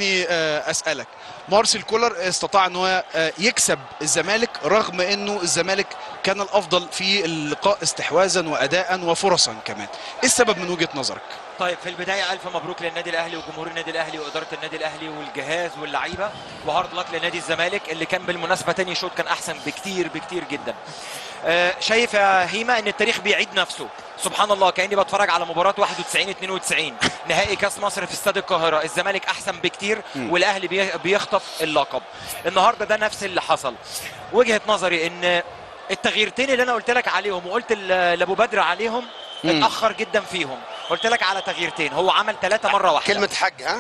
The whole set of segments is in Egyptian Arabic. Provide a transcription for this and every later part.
خليني آه، اسالك مارسيل كولر استطاع ان هو آه، يكسب الزمالك رغم انه الزمالك كان الافضل في اللقاء استحواذا واداء وفرصا كمان ايه السبب من وجهه نظرك طيب في البدايه الف مبروك للنادي الاهلي وجمهور النادي الاهلي واداره النادي الاهلي والجهاز واللعيبه وهارد لك لنادي الزمالك اللي كان بالمناسبه تاني شوط كان احسن بكتير بكتير جدا آه، شايف يا هيما ان التاريخ بيعيد نفسه سبحان الله كاني بتفرج على مباراه 91 92 نهائي كاس مصر في استاد القاهره الزمالك احسن بكتير والاهلي بي- بيخطف اللقب النهارده ده نفس اللي حصل وجهه نظري ان التغييرتين اللي انا قلت لك عليهم وقلت ل- لابو بدر عليهم اتاخر جدا فيهم قلت لك على تغييرتين هو عمل ثلاثه مره واحده كلمة حق ها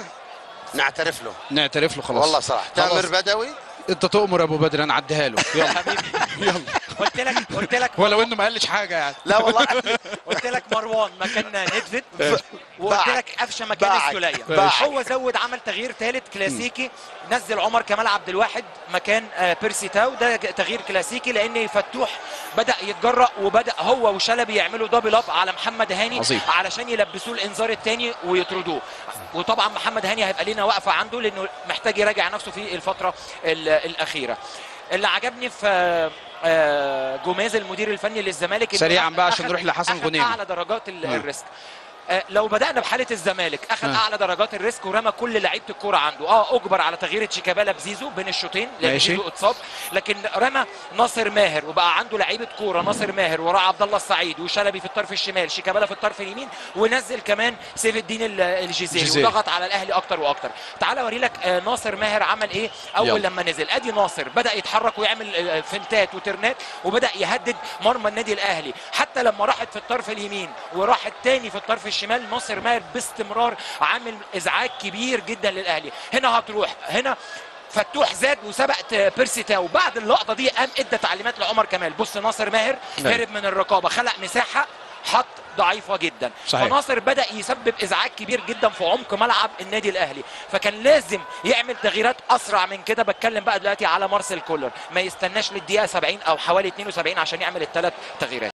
نعترف له نعترف له خلاص والله صراحة خلاص. تامر بدوي انت تؤمر يا ابو بدر انا اعديها له يلا حبيبي يلا قلت لك قلت لك ولو انه ما قالش حاجه يعني لا والله قلت لك مروان مكان ندفد وقلت باعك. لك قفشه مكان باعك. السوليه باعك. هو زود عمل تغيير ثالث كلاسيكي نزل عمر كمال عبد الواحد مكان آه، بيرسي تاو ده تغيير كلاسيكي لان فتوح بدا يتجرأ وبدا هو وشلبي يعملوا دبل اب على محمد هاني عظيم. علشان يلبسوه الانذار الثاني ويطردوه وطبعا محمد هاني هيبقى لنا وقفه عنده لانه محتاج يراجع نفسه في الفتره ال- الاخيره اللي عجبني في آه، آه، جوميز المدير الفني للزمالك إنه سريعاً أخ- بقى عشان أخد- نروح لحسن أخد غنيمي. اعلى درجات ال- آه. الريسك آه، لو بدانا بحاله الزمالك اخذ آه. اعلى درجات الريسك ورمى كل لعيبه الكوره عنده اه اجبر على تغيير تشيكابالا بزيزو بين الشوطين لان ماشي. زيزو اتصاب لكن رمى ناصر ماهر وبقى عنده لعيبه كوره ناصر ماهر وراه عبد الله السعيد وشلبي في الطرف الشمال شيكابالا في الطرف اليمين ونزل كمان سيف الدين ال- الجزيري الجزيري. وضغط على الاهلي اكتر واكتر تعال اوري لك آه، ناصر ماهر عمل ايه اول يلا. لما نزل ادي ناصر بدا يتحرك ويعمل آه، فنتات وترنات وبدا يهدد مرمى النادي الاهلي حتى لما راحت في الطرف اليمين وراحت تاني في الطرف الشمال ناصر ماهر باستمرار عامل ازعاج كبير جدا للاهلي هنا هتروح هنا فتوح زاد وسبقت بيرسي تاو بعد اللقطه دي قام ادى تعليمات لعمر كمال بص ناصر ماهر نعم. هرب من الرقابه خلق مساحه حط ضعيفه جدا صحيح. فناصر بدا يسبب ازعاج كبير جدا في عمق ملعب النادي الاهلي فكان لازم يعمل تغييرات اسرع من كده بتكلم بقى دلوقتي على مارسيل كولر ما يستناش للدقيقه 70 او حوالي 72 عشان يعمل الثلاث تغييرات